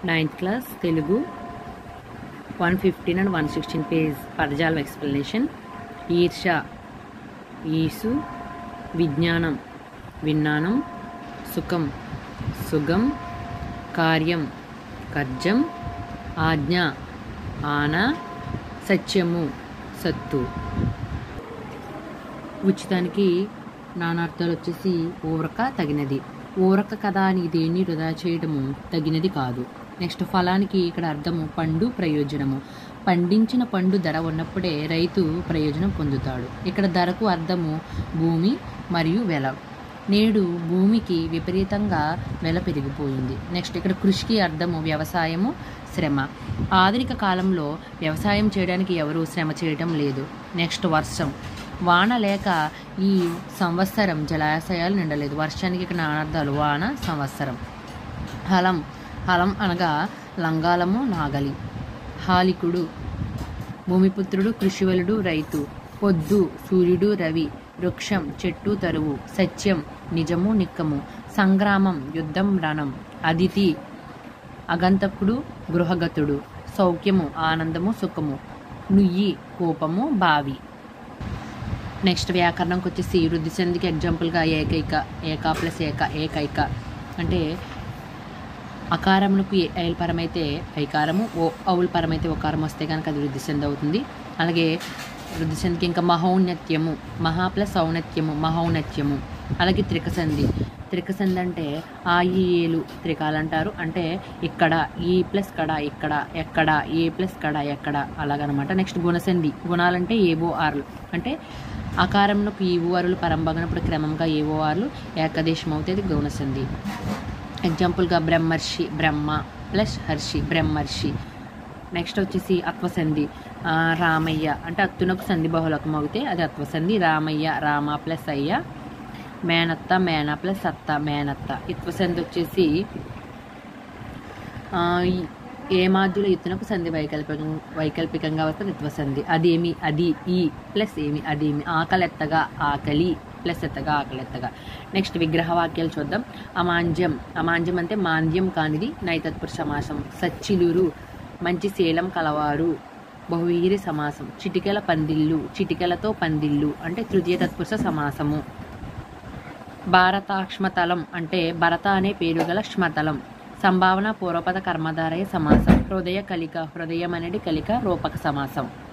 ninth class Telugu one fifteen and one sixteen page పదజాలం explanation ఈర్ష ఈసు విజ్ఞానం విజ్ఞానం సుఖం సుగం కార్యం కర్జం ఆజ్ఞ ఆన సత్యము సత్తు ఉచితానికి నానార్థాలు వచ్చేసి ఊరక తగినది ఊరక కదా అని దేన్ని వృధా చేయడము తగినది కాదు నెక్స్ట్ ఫలానికి ఇక్కడ అర్థము పండు ప్రయోజనము పండించిన పండు ధర ఉన్నప్పుడే రైతు ప్రయోజనం పొందుతాడు ఇక్కడ ధరకు అర్థము భూమి మరియు వెల నేడు భూమికి విపరీతంగా వెల పెరిగిపోయింది నెక్స్ట్ ఇక్కడ కృషికి అర్థము వ్యవసాయము శ్రమ ఆధునిక కాలంలో వ్యవసాయం చేయడానికి ఎవరు శ్రమ చేయడం లేదు నెక్స్ట్ వర్షం వాన లేక ఈ సంవత్సరం జలాశయాలు నిండలేదు వర్షానికి ఇక్కడ నానార్థాలు వాన సంవత్సరం హలం హలం అనగా లంగాలము నాగలి హాలికుడు భూమిపుత్రుడు కృషివలుడు రైతు పొద్దు సూర్యుడు రవి వృక్షం చెట్టు తరువు సత్యం నిజము నిక్కము సంగ్రామం యుద్ధం రణం అదితి అగంతకుడు గృహగతుడు సౌఖ్యము ఆనందము సుఖము నుయ్యి కోపము బావి నెక్స్ట్ వ్యాకరణంకి వచ్చేసి వృద్ధి చెందికి ఎగ్జాంపుల్గా ఏకైక ఏకా ప్లస్ ఏక ఏకైక అంటే అకారమునకు ఐల్ పరమైతే ఐకారము ఓ ఔల్ పరమైతే ఒకారం వస్తే కనుక అది వృద్ధి చెంది అవుతుంది అలాగే వృద్ధి చెందికి ఇంకా మహౌన్నత్యము మహా ప్లస్ ఔన్నత్యము మహౌన్నత్యము అలాగే త్రికసంధి త్రికసంధి అంటే ఆ ఈ ఏలు త్రికాలు అంటారు అంటే ఇక్కడ ఈ ప్లస్ కడ ఇక్కడ ఎక్కడ ఏ ప్లస్ కడ ఎక్కడ అలాగనమాట నెక్స్ట్ గుణసంధి గుణాలంటే ఏవో ఆర్లు అంటే అకారంలోకి ఈవో ఆరులు పరంభగనప్పుడు క్రమంగా ఏవో ఆర్లు ఏకదేశం అవుతుంది గుణసంధి ఎగ్జాంపుల్గా బ్రహ్మర్షి బ్రహ్మ ప్లస్ హర్షి బ్రహ్మర్షి నెక్స్ట్ వచ్చేసి అత్వసంధి ఆ, రామయ్య అంటే అత్తునకు సంధి బహుళకం అవుతే అది అత్వసంధి రామయ్య రామ ప్లస్ అయ్య మేనత్త మేన ప్లస్ అత్త మేనత్త ఇత్వసంధి వచ్చేసి ఆ, ఈ- ఏ మాధ్యుల ఇత్తునకు సంధి వైకల్పికం వైకల్పికంగా వస్తే ఇత్వసంధి అదేమి అది ఈ ప్లస్ ఏమి అదేమి ఆకలెత్తగా ఆకలి ప్లస్ ఎత్తగా ఆకలెత్తగా నెక్స్ట్ విగ్రహ వాక్యాలు చూద్దాం అమాంజ్యం అమాంజ్యం అంటే మాంద్యం కానిది నైతత్పుర సమాసం సచ్చిలురు మంచి శీలం కలవారు బహువీరి సమాసం చిటికెల పందిళ్ళు చిటికెలతో పందిళ్ళు అంటే తృతీయ తత్పురుష సమాసము భారతాక్ష్మతలం అంటే భరత అనే పేరు గల క్ష్మతలం సంభావన పూర్వపద కర్మధారయ సమాసం హృదయ కలిక హృదయం అనేది కలిక రూపక సమాసం